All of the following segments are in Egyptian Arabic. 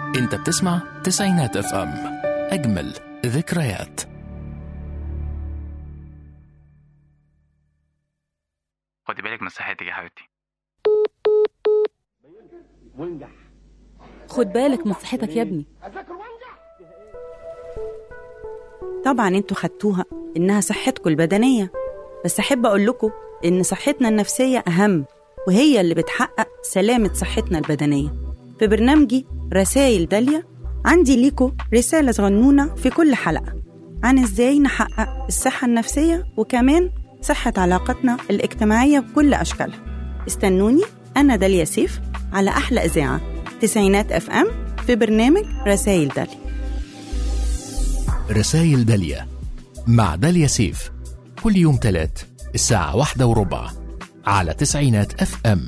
انت بتسمع تسعينات اف ام اجمل ذكريات خدي بالك من صحتك يا حبيبتي خد بالك من صحتك يا ابني طبعا انتوا خدتوها انها صحتكم البدنيه بس احب اقول لكم ان صحتنا النفسيه اهم وهي اللي بتحقق سلامه صحتنا البدنيه في برنامجي رسائل داليا عندي ليكم رساله صغنونه في كل حلقه عن ازاي نحقق الصحه النفسيه وكمان صحه علاقاتنا الاجتماعيه بكل اشكالها استنوني انا داليا سيف على احلى اذاعه تسعينات اف ام في برنامج رسائل داليا رسائل داليا مع داليا سيف كل يوم تلات الساعة واحدة وربع على تسعينات اف ام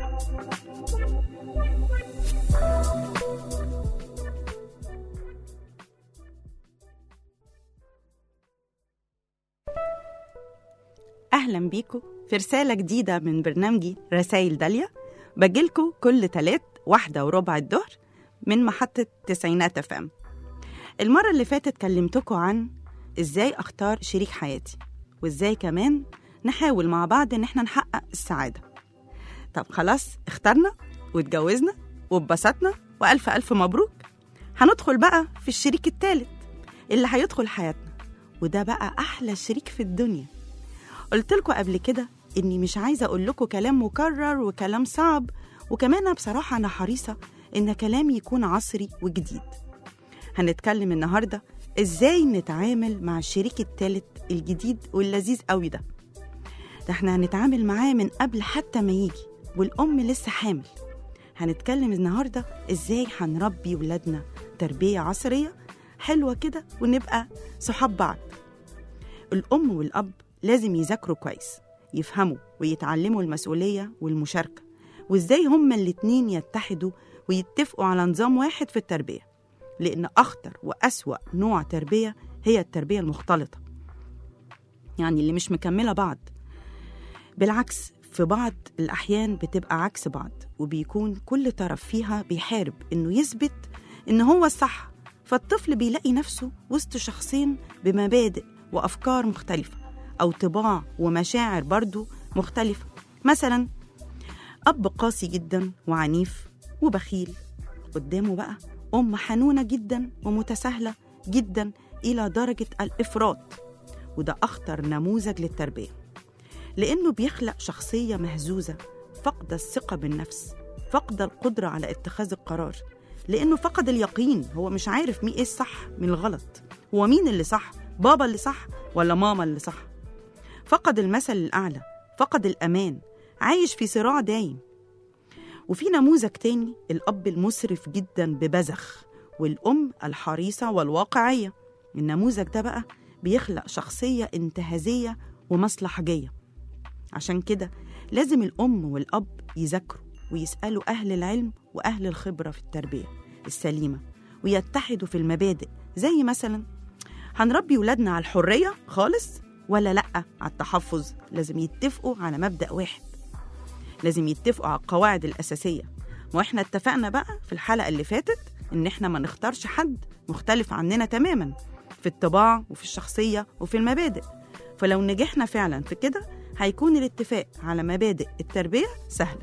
أهلا بيكم في رسالة جديدة من برنامجي رسائل داليا بجيلكوا كل تلات واحدة وربع الظهر من محطة تسعينات اف ام المرة اللي فاتت كلمتكم عن ازاي اختار شريك حياتي وازاي كمان نحاول مع بعض ان احنا نحقق السعادة طب خلاص اخترنا واتجوزنا واتبسطنا والف الف مبروك هندخل بقى في الشريك التالت اللي هيدخل حياتنا وده بقى احلى شريك في الدنيا قلت لكم قبل كده اني مش عايزه اقول لكم كلام مكرر وكلام صعب وكمان أنا بصراحه انا حريصه ان كلامي يكون عصري وجديد هنتكلم النهارده ازاي نتعامل مع الشريك التالت الجديد واللذيذ قوي ده ده احنا هنتعامل معاه من قبل حتى ما يجي والام لسه حامل هنتكلم النهارده ازاي هنربي ولادنا تربيه عصريه حلوه كده ونبقى صحاب بعض الام والاب لازم يذاكروا كويس يفهموا ويتعلموا المسؤوليه والمشاركه وازاي هما الاتنين يتحدوا ويتفقوا على نظام واحد في التربيه لان اخطر واسوا نوع تربيه هي التربيه المختلطه يعني اللي مش مكمله بعض بالعكس في بعض الأحيان بتبقى عكس بعض وبيكون كل طرف فيها بيحارب إنه يثبت إن هو الصح فالطفل بيلاقي نفسه وسط شخصين بمبادئ وأفكار مختلفة أو طباع ومشاعر برضو مختلفة مثلا أب قاسي جدا وعنيف وبخيل قدامه بقى أم حنونة جدا ومتساهلة جدا إلى درجة الإفراط وده أخطر نموذج للتربية لأنه بيخلق شخصية مهزوزة فقد الثقة بالنفس فقد القدرة على اتخاذ القرار لأنه فقد اليقين هو مش عارف مين إيه الصح من الغلط هو مين اللي صح بابا اللي صح ولا ماما اللي صح فقد المثل الأعلى فقد الأمان عايش في صراع دايم وفي نموذج تاني الأب المسرف جدا ببذخ والأم الحريصة والواقعية النموذج ده بقى بيخلق شخصية انتهازية ومصلحجية عشان كده لازم الأم والأب يذاكروا ويسألوا أهل العلم وأهل الخبرة في التربية السليمة ويتحدوا في المبادئ زي مثلا هنربي ولادنا على الحرية خالص ولا لأ على التحفظ لازم يتفقوا على مبدأ واحد لازم يتفقوا على القواعد الأساسية ما احنا اتفقنا بقى في الحلقة اللي فاتت إن احنا ما نختارش حد مختلف عننا تماما في الطباع وفي الشخصية وفي المبادئ فلو نجحنا فعلا في كده هيكون الاتفاق على مبادئ التربية سهلة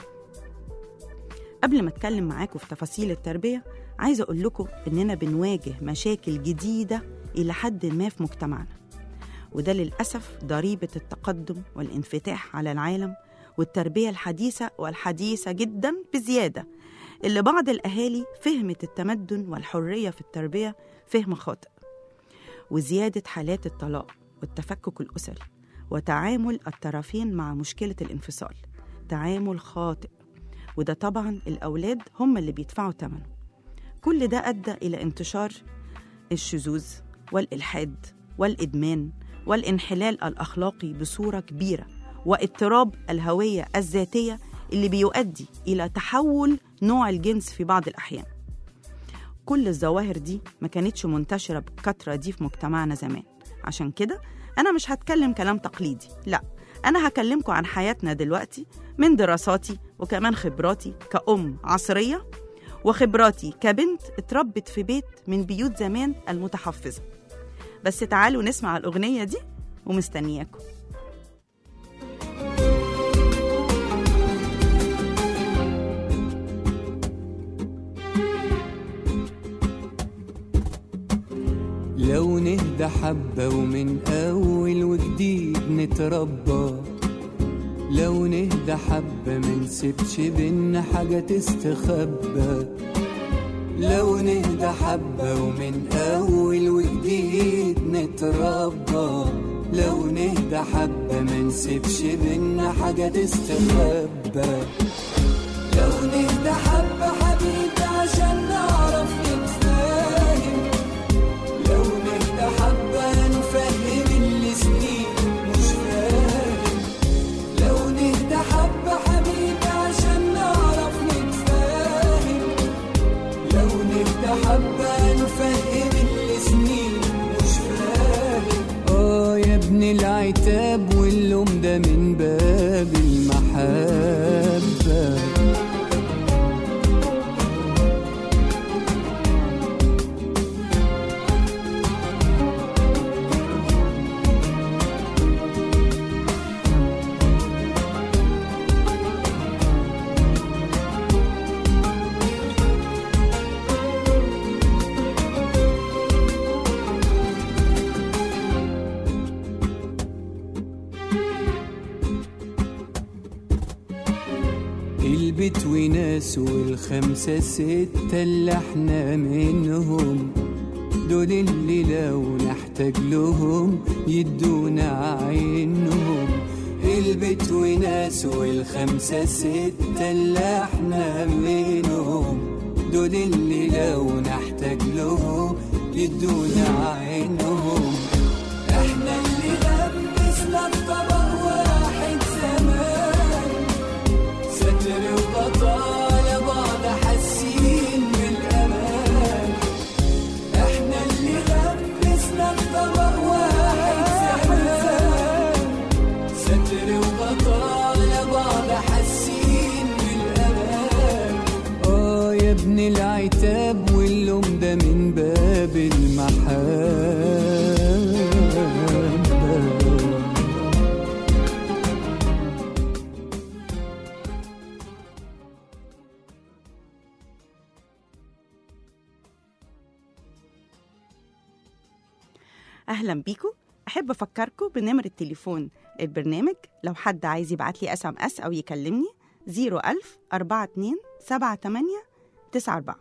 قبل ما اتكلم معاكم في تفاصيل التربية عايزة أقول لكم إننا بنواجه مشاكل جديدة إلى حد ما في مجتمعنا وده للأسف ضريبة التقدم والانفتاح على العالم والتربية الحديثة والحديثة جدا بزيادة اللي بعض الأهالي فهمت التمدن والحرية في التربية فهم خاطئ وزيادة حالات الطلاق والتفكك الأسري وتعامل الطرفين مع مشكلة الانفصال تعامل خاطئ وده طبعا الأولاد هم اللي بيدفعوا ثمنه كل ده أدى إلى انتشار الشذوذ والإلحاد والإدمان والانحلال الأخلاقي بصورة كبيرة واضطراب الهوية الذاتية اللي بيؤدي إلى تحول نوع الجنس في بعض الأحيان كل الظواهر دي ما كانتش منتشرة بالكثرة دي في مجتمعنا زمان عشان كده أنا مش هتكلم كلام تقليدي لا أنا هكلمكم عن حياتنا دلوقتي من دراساتي وكمان خبراتي كأم عصرية وخبراتي كبنت اتربت في بيت من بيوت زمان المتحفظة بس تعالوا نسمع الأغنية دي ومستنياكم لو نهدى حبة ومن أول وجديد نتربى لو نهدى حبة منسيبش بينا حاجة تستخبى لو نهدى حبة ومن أول وجديد نتربى لو نهدى حبة منسيبش بينا حاجة تستخبى لو نهدى حبة حبيبي عشان نعرف نتفاهم لو نهدى حبة نفهم اللي سنين مش فاهم لو نهدى حبة حبيبي عشان نعرف نتفاهم لو نهدى حبة نفهم اللي سنين مش فاهم اه يا ابن العتاب واللوم ده من باب المحبة البيت وناس والخمسة ستة اللي احنا منهم دول اللي لو نحتاج لهم يدونا عينهم البيت وناس والخمسة ستة اللي احنا منهم دول اللي لو نحتاج لهم يدونا عينهم احنا اللي لبسنا الطبق واحد زمان ستر وبطالة بعض حاسين بالأمان احنا اللي لبسنا الطبق واحد زمان ستر وبطالة بعض حاسين بالأمان اه يا ابن العتاب واللوم ده من باب المحبة أهلا بيكم أحب أفكركم بنمرة التليفون البرنامج لو حد عايز يبعت لي اس ام اس أو يكلمني 01000 42 78 94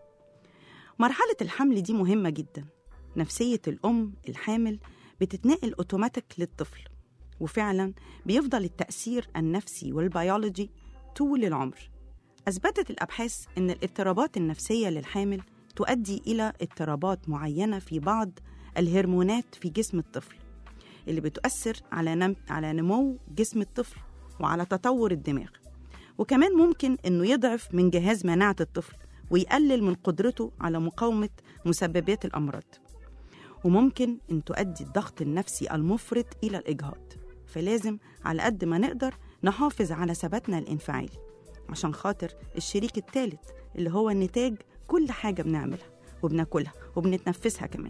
مرحلة الحمل دي مهمة جدا نفسية الأم الحامل بتتنقل أوتوماتيك للطفل وفعلا بيفضل التأثير النفسي والبيولوجي طول العمر أثبتت الأبحاث أن الاضطرابات النفسية للحامل تؤدي إلى اضطرابات معينة في بعض الهرمونات في جسم الطفل اللي بتؤثر على نم... على نمو جسم الطفل وعلى تطور الدماغ وكمان ممكن انه يضعف من جهاز مناعه الطفل ويقلل من قدرته على مقاومه مسببات الامراض وممكن ان تؤدي الضغط النفسي المفرط الى الاجهاض فلازم على قد ما نقدر نحافظ على ثباتنا الانفعالي عشان خاطر الشريك الثالث اللي هو نتاج كل حاجه بنعملها وبناكلها وبنتنفسها كمان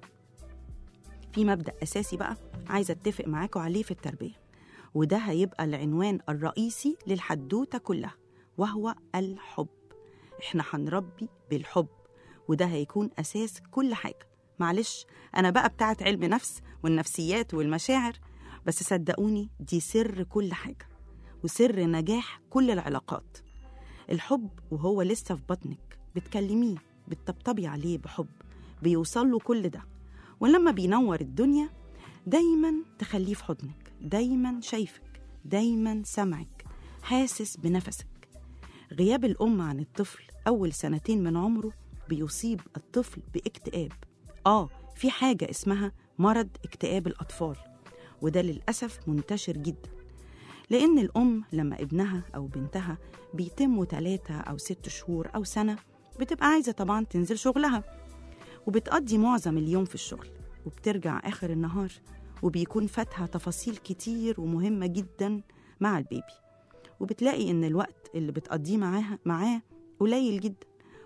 في مبدأ أساسي بقى عايزة أتفق معاكم عليه في التربية وده هيبقى العنوان الرئيسي للحدوتة كلها وهو الحب احنا هنربي بالحب وده هيكون أساس كل حاجة معلش أنا بقى بتاعت علم نفس والنفسيات والمشاعر بس صدقوني دي سر كل حاجة وسر نجاح كل العلاقات الحب وهو لسه في بطنك بتكلميه بتطبطبي عليه بحب بيوصل له كل ده ولما بينور الدنيا دايما تخليه في حضنك دايما شايفك دايما سمعك حاسس بنفسك غياب الأم عن الطفل أول سنتين من عمره بيصيب الطفل باكتئاب آه في حاجة اسمها مرض اكتئاب الأطفال وده للأسف منتشر جدا لأن الأم لما ابنها أو بنتها بيتموا ثلاثة أو ست شهور أو سنة بتبقى عايزة طبعا تنزل شغلها وبتقضي معظم اليوم في الشغل وبترجع آخر النهار وبيكون فاتها تفاصيل كتير ومهمة جدا مع البيبي وبتلاقي إن الوقت اللي بتقضيه معاها معاه قليل جدا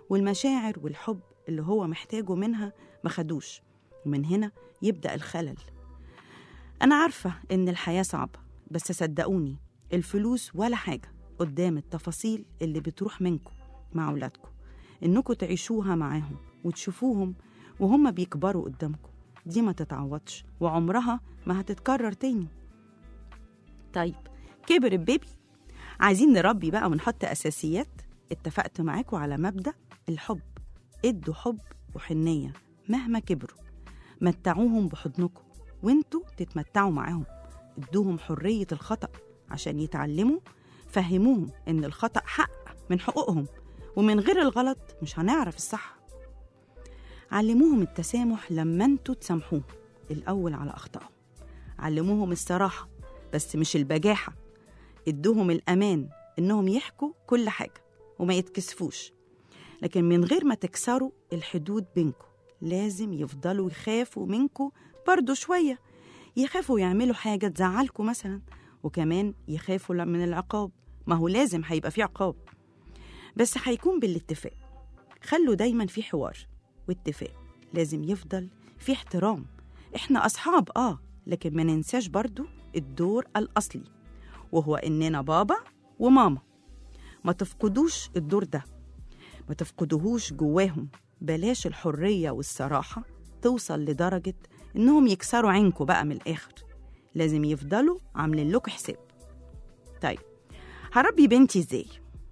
والمشاعر والحب اللي هو محتاجه منها ما خدوش ومن هنا يبدأ الخلل أنا عارفة إن الحياة صعبة بس صدقوني الفلوس ولا حاجة قدام التفاصيل اللي بتروح منكم مع أولادكم إنكم تعيشوها معاهم وتشوفوهم وهم بيكبروا قدامكم دي ما تتعوضش وعمرها ما هتتكرر تاني طيب كبر البيبي عايزين نربي بقى ونحط أساسيات اتفقت معاكم على مبدأ الحب ادوا حب وحنية مهما كبروا متعوهم بحضنكم وانتوا تتمتعوا معاهم ادوهم حرية الخطأ عشان يتعلموا فهموهم ان الخطأ حق من حقوقهم ومن غير الغلط مش هنعرف الصح علموهم التسامح لما انتوا تسامحوهم الأول على أخطائهم علموهم الصراحة بس مش البجاحة ادوهم الأمان إنهم يحكوا كل حاجة وما يتكسفوش لكن من غير ما تكسروا الحدود بينكم لازم يفضلوا يخافوا منكم برضو شوية يخافوا يعملوا حاجة تزعلكم مثلا وكمان يخافوا من العقاب ما هو لازم هيبقى في عقاب بس هيكون بالاتفاق خلوا دايما في حوار واتفاق لازم يفضل في احترام احنا اصحاب اه لكن ما ننساش برضو الدور الاصلي وهو اننا بابا وماما ما تفقدوش الدور ده ما تفقدوهوش جواهم بلاش الحرية والصراحة توصل لدرجة إنهم يكسروا عينكم بقى من الآخر لازم يفضلوا عاملين لكم حساب طيب هربي بنتي إزاي؟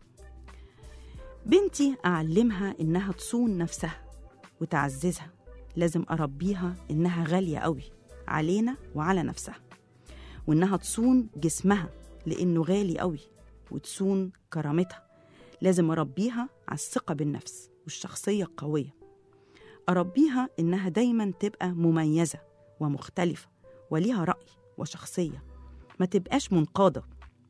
بنتي أعلمها إنها تصون نفسها وتعززها لازم أربيها إنها غالية قوي علينا وعلى نفسها وإنها تصون جسمها لأنه غالي قوي وتصون كرامتها لازم أربيها على الثقة بالنفس والشخصية القوية أربيها إنها دايما تبقى مميزة ومختلفة وليها رأي وشخصية ما تبقاش منقادة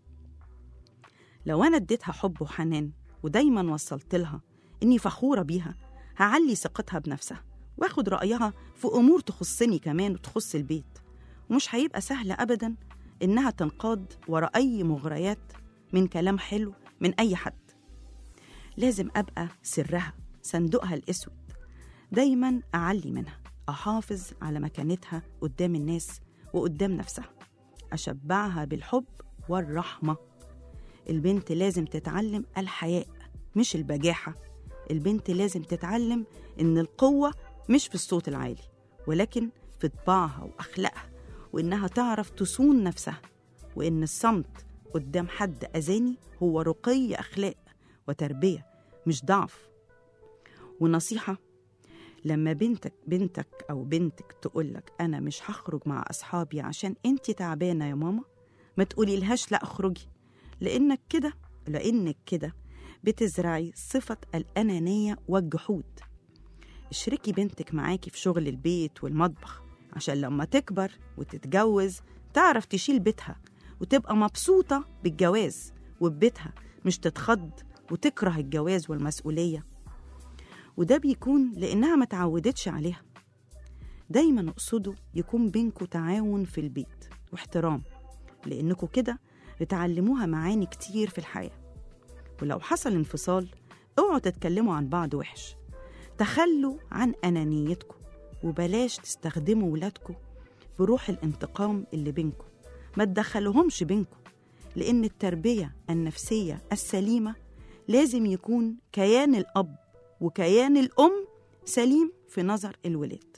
لو أنا اديتها حب وحنان ودايما وصلت لها إني فخورة بيها هعلي ثقتها بنفسها واخد رأيها في أمور تخصني كمان وتخص البيت ومش هيبقى سهل أبدا إنها تنقاد ورا أي مغريات من كلام حلو من أي حد لازم أبقى سرها صندوقها الأسود دايما أعلي منها أحافظ على مكانتها قدام الناس وقدام نفسها أشبعها بالحب والرحمة البنت لازم تتعلم الحياء مش البجاحة البنت لازم تتعلم إن القوة مش في الصوت العالي ولكن في طباعها وأخلاقها وإنها تعرف تصون نفسها وإن الصمت قدام حد أذاني هو رقي أخلاق وتربية مش ضعف ونصيحة لما بنتك بنتك أو بنتك تقولك أنا مش هخرج مع أصحابي عشان أنت تعبانة يا ماما ما تقولي لهاش لا اخرجي لأنك كده لأنك كده بتزرعي صفة الأنانية والجحود اشركي بنتك معاكي في شغل البيت والمطبخ عشان لما تكبر وتتجوز تعرف تشيل بيتها وتبقى مبسوطة بالجواز وببيتها مش تتخض وتكره الجواز والمسؤولية وده بيكون لأنها ما تعودتش عليها دايما اقصدوا يكون بينكوا تعاون في البيت واحترام لأنكوا كده بتعلموها معاني كتير في الحياة ولو حصل انفصال اوعوا تتكلموا عن بعض وحش تخلوا عن أنانيتكم وبلاش تستخدموا ولادكم في روح الانتقام اللي بينكم ما تدخلوهمش بينكم لأن التربية النفسية السليمة لازم يكون كيان الأب وكيان الأم سليم في نظر الولاد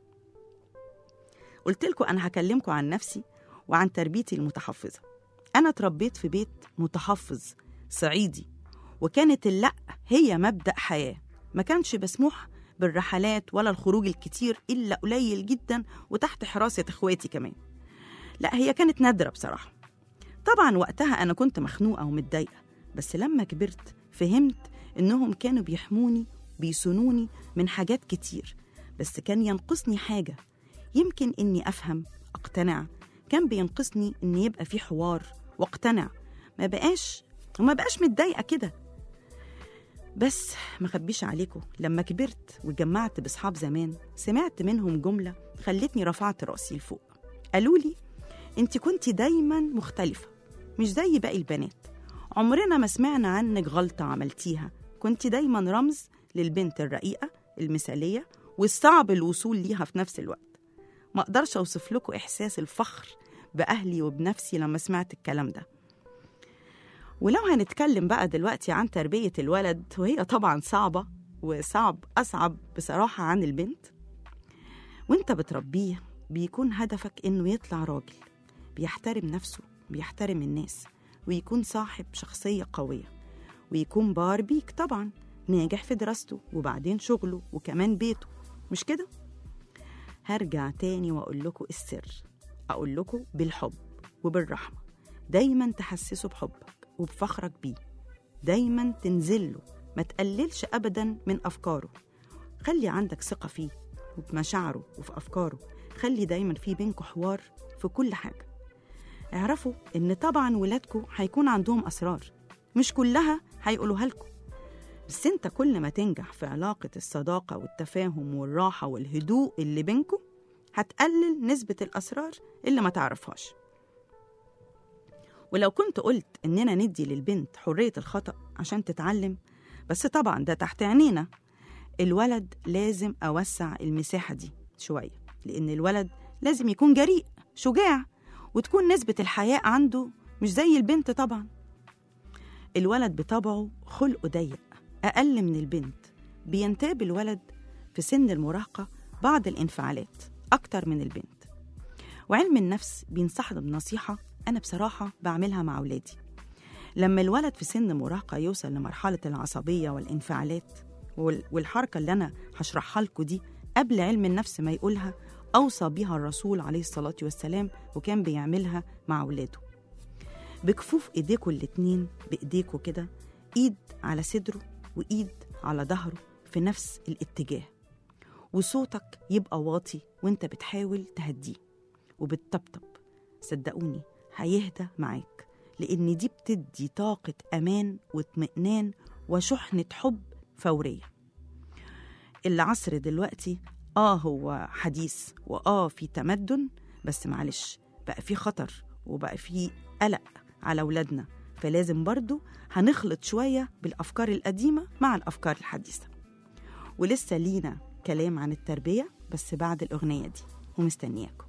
قلت لكم أنا هكلمكم عن نفسي وعن تربيتي المتحفظة أنا اتربيت في بيت متحفظ صعيدي وكانت اللأ هي مبدأ حياة ما كانش مسموح بالرحلات ولا الخروج الكتير إلا قليل جدا وتحت حراسة إخواتي كمان لا هي كانت نادرة بصراحة طبعا وقتها أنا كنت مخنوقة ومتضايقة بس لما كبرت فهمت إنهم كانوا بيحموني بيصونوني من حاجات كتير بس كان ينقصني حاجة يمكن إني أفهم أقتنع كان بينقصني إن يبقى في حوار واقتنع ما بقاش وما بقاش متضايقة كده بس ما خبيش عليكم لما كبرت واتجمعت بأصحاب زمان سمعت منهم جملة خلتني رفعت رأسي لفوق قالوا لي انت كنتي دايما مختلفة مش زي باقي البنات عمرنا ما سمعنا عنك غلطة عملتيها كنتي دايما رمز للبنت الرقيقة المثالية والصعب الوصول ليها في نفس الوقت ما أقدرش أوصف لكم إحساس الفخر بأهلي وبنفسي لما سمعت الكلام ده ولو هنتكلم بقى دلوقتي عن تربية الولد وهي طبعا صعبة وصعب أصعب بصراحة عن البنت وانت بتربيه بيكون هدفك انه يطلع راجل بيحترم نفسه بيحترم الناس ويكون صاحب شخصية قوية ويكون بار بيك طبعا ناجح في دراسته وبعدين شغله وكمان بيته مش كده؟ هرجع تاني وأقول لكم السر أقول لكم بالحب وبالرحمة دايما تحسسه بحبك وبفخرك بيه دايما تنزله ما تقللش أبدا من أفكاره خلي عندك ثقة فيه وبمشاعره وفي أفكاره خلي دايما في بينكم حوار في كل حاجة اعرفوا إن طبعا ولادكم هيكون عندهم أسرار مش كلها هيقولوها لكم بس انت كل ما تنجح في علاقة الصداقة والتفاهم والراحة والهدوء اللي بينكم هتقلل نسبة الأسرار اللي ما تعرفهاش ولو كنت قلت إننا ندي للبنت حرية الخطأ عشان تتعلم بس طبعا ده تحت عينينا الولد لازم أوسع المساحة دي شوية لأن الولد لازم يكون جريء شجاع وتكون نسبة الحياء عنده مش زي البنت طبعا الولد بطبعه خلقه ضيق أقل من البنت بينتاب الولد في سن المراهقة بعض الانفعالات أكتر من البنت وعلم النفس بينصحنا بنصيحة أنا بصراحة بعملها مع أولادي لما الولد في سن مراهقة يوصل لمرحلة العصبية والانفعالات وال- والحركة اللي أنا هشرحها لكم دي قبل علم النفس ما يقولها أوصى بيها الرسول عليه الصلاة والسلام وكان بيعملها مع أولاده بكفوف إيديكوا الاتنين بإيديكوا كده إيد على صدره وإيد على ظهره في نفس الاتجاه وصوتك يبقى واطي وانت بتحاول تهديه وبتطبطب صدقوني هيهدى معاك لأن دي بتدي طاقة أمان واطمئنان وشحنة حب فورية العصر دلوقتي آه هو حديث وآه في تمدن بس معلش بقى في خطر وبقى في قلق على أولادنا فلازم برضو هنخلط شوية بالأفكار القديمة مع الأفكار الحديثة ولسه لينا كلام عن التربية بس بعد الأغنية دي ومستنياكم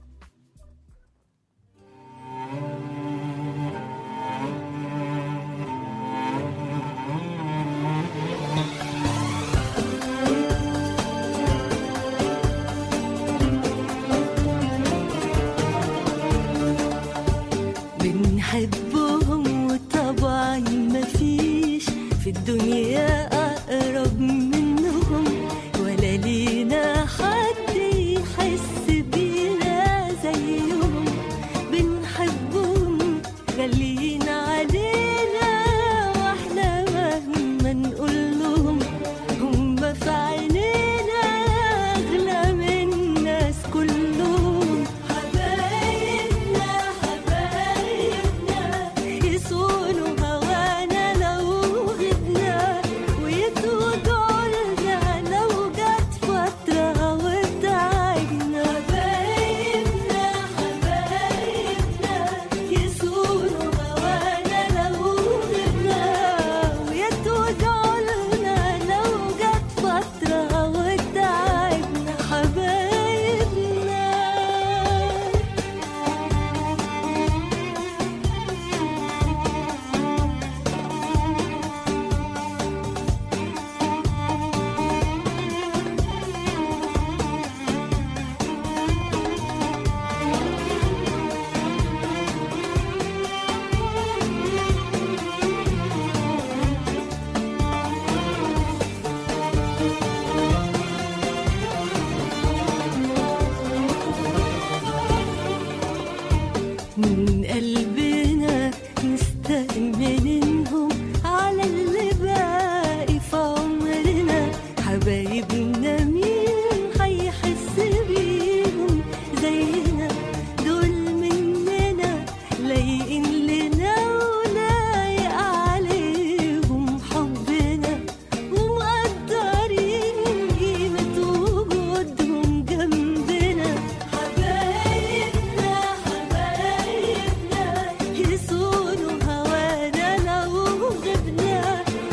بنحبهم وطبعا مفيش في الدنيا أقرب منهم ولا لينا حد يحس بينا زيهم بنحبهم غاليين علينا واحنا مهما نقول لهم هم في عينينا أغلى من الناس كلهم حبايبنا حبايبنا يصونوا هوانا لو غبنا ويتوجعوا لنا لو جت فترة وتعبنا حبايبنا حبايبنا يصونوا هوانا لو غبنا ويتوجعوا لنا لو جت فترة وتعبنا حبايبنا من قلبنا مستأمنينهم على اللي باقي في عمرنا حبايبنا مين هيحس بيهم زينا دول مننا لايقين لنا ولايق عليهم حبنا ومقدرين قيمة وجودهم جنبنا حبايبنا حبايبنا يصونوا هوانا لو غبنا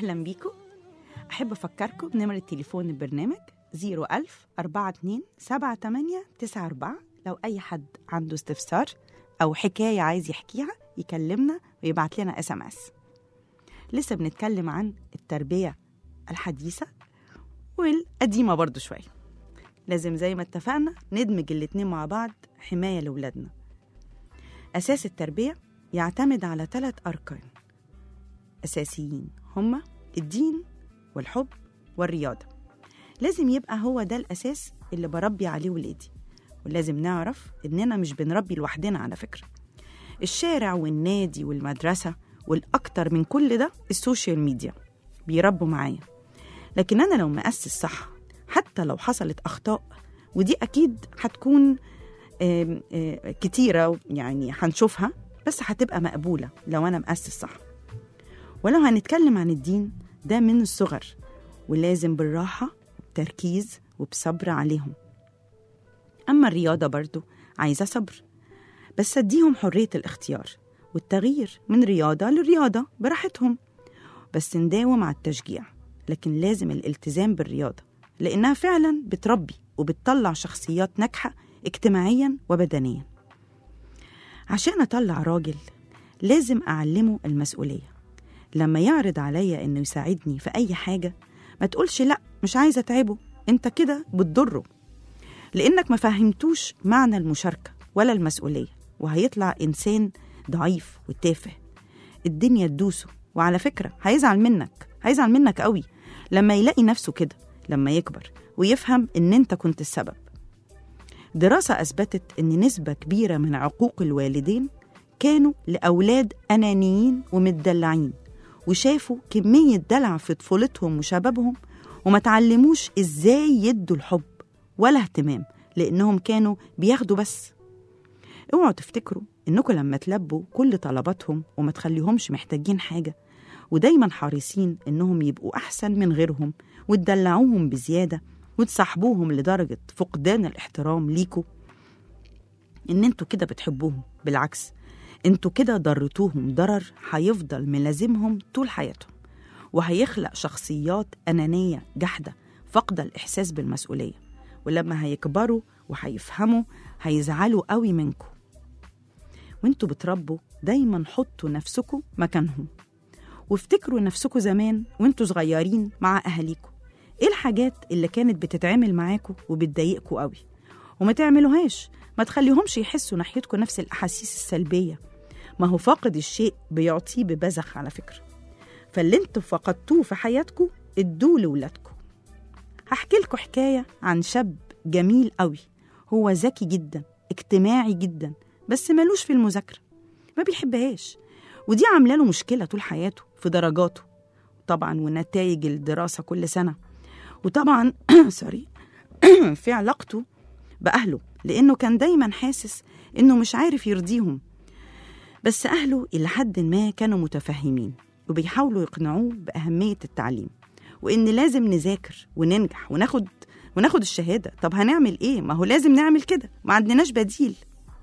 أهلا بيكم أحب أفكركم بنمرة تليفون البرنامج 01000 42 78 94 لو أي حد عنده استفسار أو حكاية عايز يحكيها يكلمنا ويبعت لنا اس ام اس لسه بنتكلم عن التربية الحديثة والقديمة برضو شوية لازم زي ما اتفقنا ندمج الاتنين مع بعض حماية لأولادنا أساس التربية يعتمد على ثلاث أركان أساسيين هما الدين والحب والرياضة لازم يبقى هو ده الأساس اللي بربي عليه ولادي ولازم نعرف إننا مش بنربي لوحدنا على فكرة الشارع والنادي والمدرسة والأكتر من كل ده السوشيال ميديا بيربوا معايا لكن أنا لو مأسس صح حتى لو حصلت أخطاء ودي أكيد هتكون آم، آه، كتيرة يعني هنشوفها بس هتبقى مقبولة لو أنا مأسس صح ولو هنتكلم عن الدين ده من الصغر ولازم بالراحة وبتركيز وبصبر عليهم أما الرياضة برضو عايزة صبر بس أديهم حرية الاختيار والتغيير من رياضة لرياضة براحتهم بس نداوم على التشجيع لكن لازم الالتزام بالرياضة لأنها فعلا بتربي وبتطلع شخصيات ناجحة اجتماعيا وبدنيا عشان أطلع راجل لازم أعلمه المسؤولية لما يعرض عليا إنه يساعدني في أي حاجة ما تقولش لأ مش عايزة أتعبه أنت كده بتضره لأنك ما فهمتوش معنى المشاركة ولا المسؤولية وهيطلع إنسان ضعيف وتافه الدنيا تدوسه وعلى فكرة هيزعل منك هيزعل منك قوي لما يلاقي نفسه كده لما يكبر ويفهم إن أنت كنت السبب دراسة أثبتت إن نسبة كبيرة من عقوق الوالدين كانوا لأولاد أنانيين ومتدلعين وشافوا كمية دلع في طفولتهم وشبابهم وما تعلموش إزاي يدوا الحب ولا اهتمام لأنهم كانوا بياخدوا بس اوعوا تفتكروا إنكم لما تلبوا كل طلباتهم وما تخليهمش محتاجين حاجة ودايما حريصين إنهم يبقوا أحسن من غيرهم وتدلعوهم بزيادة وتصاحبوهم لدرجة فقدان الاحترام ليكوا إن انتوا كده بتحبوهم بالعكس انتوا كده ضرتوهم ضرر هيفضل ملازمهم طول حياتهم وهيخلق شخصيات أنانية جحدة فاقدة الإحساس بالمسؤولية ولما هيكبروا وهيفهموا هيزعلوا قوي منكم وانتوا بتربوا دايما حطوا نفسكم مكانهم وافتكروا نفسكم زمان وانتوا صغيرين مع أهاليكم ايه الحاجات اللي كانت بتتعمل معاكم وبتضايقكم قوي وما تعملوهاش ما تخليهمش يحسوا ناحيتكم نفس الأحاسيس السلبية ما هو فاقد الشيء بيعطيه ببذخ على فكرة فاللي انتوا فقدتوه في حياتكم ادوه لولادكم هحكي لكم حكاية عن شاب جميل قوي هو ذكي جدا اجتماعي جدا بس ملوش في المذاكرة ما بيحبهاش ودي عامله له مشكلة طول حياته في درجاته طبعا ونتائج الدراسة كل سنة وطبعا سوري في علاقته بأهله لأنه كان دايما حاسس إنه مش عارف يرضيهم بس أهله إلى حد ما كانوا متفهمين وبيحاولوا يقنعوه بأهمية التعليم وإن لازم نذاكر وننجح وناخد وناخد الشهادة طب هنعمل إيه؟ ما هو لازم نعمل كده ما عندناش بديل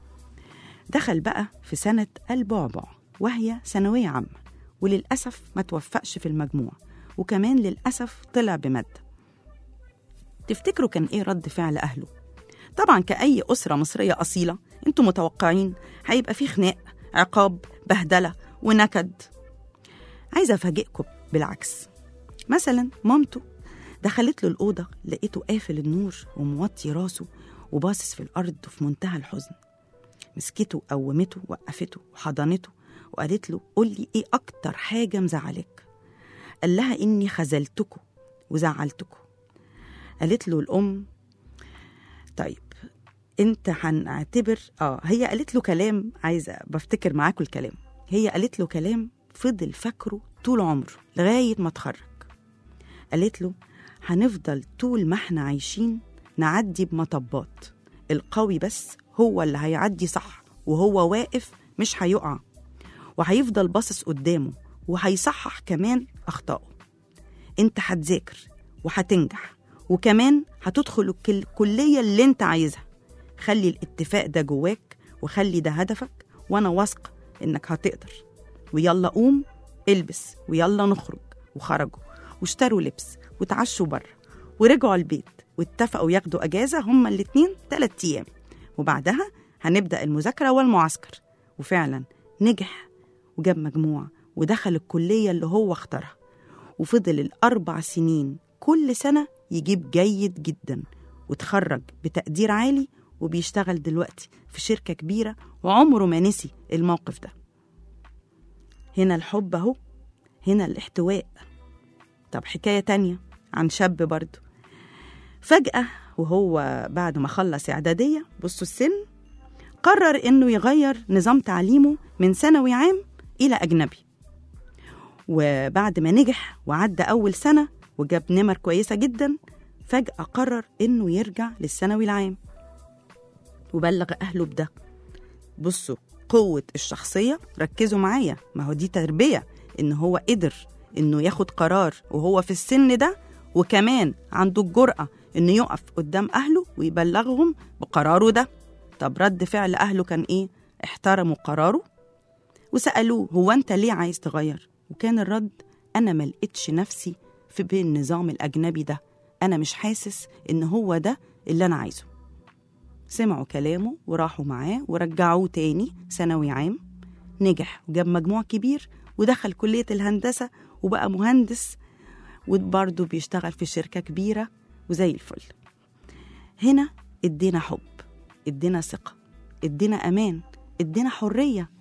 دخل بقى في سنة البعبع وهي ثانوية عامة وللأسف ما توفقش في المجموع وكمان للأسف طلع بمادة تفتكروا كان إيه رد فعل أهله؟ طبعا كأي أسرة مصرية أصيلة انتوا متوقعين هيبقى في خناق عقاب بهدلة ونكد عايزة أفاجئكم بالعكس مثلا مامته دخلت له الأوضة لقيته قافل النور وموطي راسه وباصص في الأرض في منتهى الحزن مسكته قومته وقفته وحضنته وقالت له قول لي إيه أكتر حاجة مزعلك قال لها إني خذلتكم وزعلتكم قالت له الأم طيب انت هنعتبر اه هي قالت له كلام عايزه بفتكر معاكم الكلام هي قالت له كلام فضل فاكره طول عمره لغايه ما اتخرج قالت له هنفضل طول ما احنا عايشين نعدي بمطبات القوي بس هو اللي هيعدي صح وهو واقف مش هيقع وهيفضل باصص قدامه وهيصحح كمان اخطائه انت هتذاكر وهتنجح وكمان هتدخل الكل- الكليه اللي انت عايزها خلي الاتفاق ده جواك وخلي ده هدفك وانا واثقه انك هتقدر ويلا قوم البس ويلا نخرج وخرجوا واشتروا لبس وتعشوا بره ورجعوا البيت واتفقوا ياخدوا أجازة هما الاتنين تلات أيام وبعدها هنبدأ المذاكرة والمعسكر وفعلا نجح وجاب مجموع ودخل الكلية اللي هو اختارها وفضل الأربع سنين كل سنة يجيب جيد جدا وتخرج بتقدير عالي وبيشتغل دلوقتي في شركة كبيرة وعمره ما نسي الموقف ده هنا الحب أهو هنا الاحتواء طب حكاية تانية عن شاب برضه فجأة وهو بعد ما خلص إعدادية بصوا السن قرر إنه يغير نظام تعليمه من ثانوي عام إلى أجنبي وبعد ما نجح وعدى أول سنة وجاب نمر كويسة جدا فجأة قرر إنه يرجع للثانوي العام وبلغ أهله بده بصوا قوة الشخصية ركزوا معايا ما هو دي تربية إن هو قدر إنه ياخد قرار وهو في السن ده وكمان عنده الجرأة إنه يقف قدام أهله ويبلغهم بقراره ده طب رد فعل أهله كان إيه؟ احترموا قراره وسألوه هو أنت ليه عايز تغير؟ وكان الرد أنا ما لقيتش نفسي في بين النظام الأجنبي ده أنا مش حاسس إن هو ده اللي أنا عايزه سمعوا كلامه وراحوا معاه ورجعوه تاني ثانوي عام نجح وجاب مجموع كبير ودخل كلية الهندسة وبقى مهندس وبرضه بيشتغل في شركة كبيرة وزي الفل هنا ادينا حب ادينا ثقة ادينا أمان ادينا حرية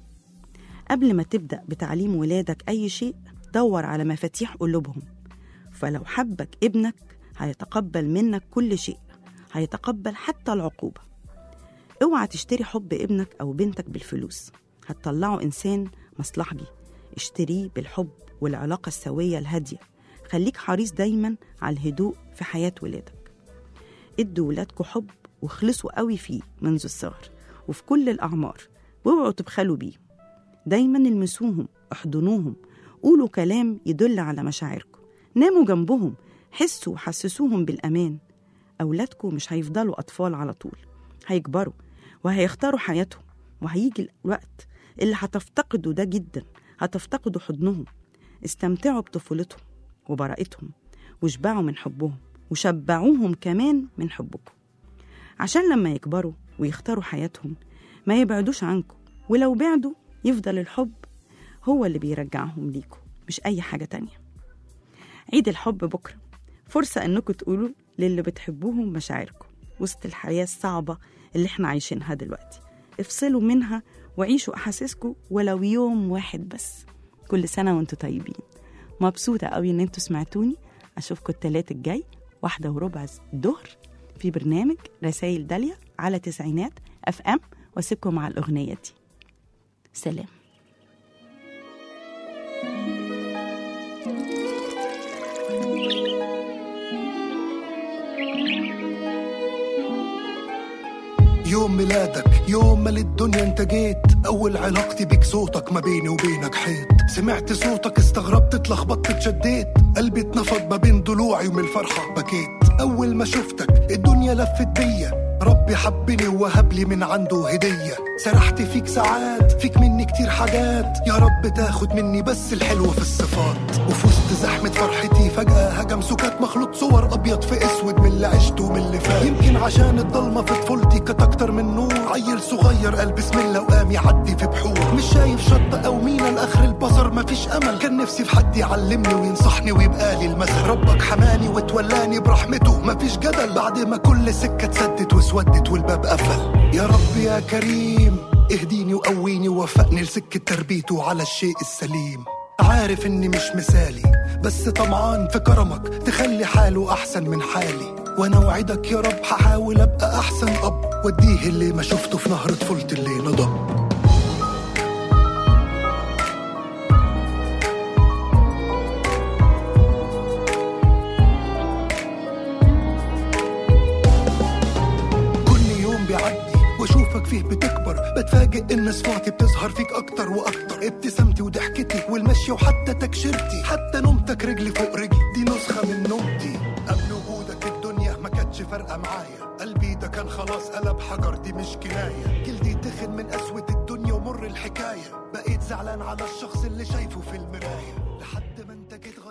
قبل ما تبدأ بتعليم ولادك أي شيء دور على مفاتيح قلوبهم فلو حبك ابنك هيتقبل منك كل شيء هيتقبل حتى العقوبة اوعى تشتري حب ابنك أو بنتك بالفلوس هتطلعه إنسان مصلحجي اشتريه بالحب والعلاقة السوية الهادية خليك حريص دايما على الهدوء في حياة ولادك ادوا ولادكم حب واخلصوا قوي فيه منذ الصغر وفي كل الأعمار واوعوا تبخلوا بيه دايما المسوهم احضنوهم قولوا كلام يدل على مشاعركم ناموا جنبهم حسوا وحسسوهم بالأمان أولادكم مش هيفضلوا أطفال على طول هيكبروا وهيختاروا حياتهم وهيجي الوقت اللي هتفتقدوا ده جدا هتفتقدوا حضنهم استمتعوا بطفولتهم وبراءتهم واشبعوا من حبهم وشبعوهم كمان من حبكم عشان لما يكبروا ويختاروا حياتهم ما يبعدوش عنكم ولو بعدوا يفضل الحب هو اللي بيرجعهم ليكم مش أي حاجة تانية عيد الحب بكرة فرصة إنكم تقولوا للي بتحبوهم مشاعركم وسط الحياة الصعبة اللي احنا عايشينها دلوقتي افصلوا منها وعيشوا أحاسيسكم ولو يوم واحد بس كل سنة وانتوا طيبين مبسوطة قوي إن انتوا سمعتوني أشوفكم التلات الجاي واحدة وربع الظهر في برنامج رسائل داليا على تسعينات اف ام واسيبكم مع الأغنية دي سلام يوم ميلادك يوم ما للدنيا انت جيت اول علاقتي بيك صوتك ما بيني وبينك حيط سمعت صوتك استغربت اتلخبطت اتشديت قلبي اتنفض ما بين ضلوعي ومن الفرحة بكيت اول ما شفتك الدنيا لفت بيا ربي حبني ووهب لي من عنده هدية سرحت فيك ساعات فيك مني كتير حاجات يا رب تاخد مني بس الحلو في الصفات وفي وسط زحمة فرحتي فجأة هجم سكات مخلوط صور أبيض في أسود من اللي عشته ومن اللي فات يمكن عشان الضلمة في طفولتي كانت أكتر من نور عيل صغير قال بسم الله وقام يعدي في بحور مش شايف شط أو مينا لآخر البصر مفيش أمل كان نفسي في حد يعلمني وينصحني ويبقى لي المثل ربك حماني وتولاني برحمته مفيش جدل بعد ما كل سكة اتسدت واسودت والباب قفل يا رب يا كريم اهديني وقويني ووفقني لسكة تربيته على الشيء السليم عارف اني مش مثالي بس طمعان في كرمك تخلي حاله احسن من حالي وانا وعدك يا رب هحاول ابقى احسن اب واديه اللي ما شفته في نهر طفولتي اللي نضب كل يوم بيعدي واشوفك فيه بتكبر بتفاجئ ان صفاتي بتظهر فيك اكتر واكتر ابتسامتي وضحكتي والمشي وحتى تكشيرتي حتى نومتك رجلي فوق رجلي دي نسخة من نومتي قبل وجودك الدنيا ما كانتش فارقة معايا قلبي ده كان خلاص قلب حجر دي مش كناية جلدي تخن من قسوة الدنيا ومر الحكاية بقيت زعلان على الشخص اللي شايفه في المراية لحد ما انت جيت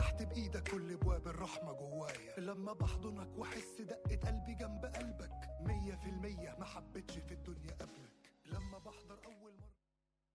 فتحت بايدك كل ابواب الرحمه جوايا لما بحضنك واحس دقه قلبي جنب قلبك مية في المية ما حبيتش في الدنيا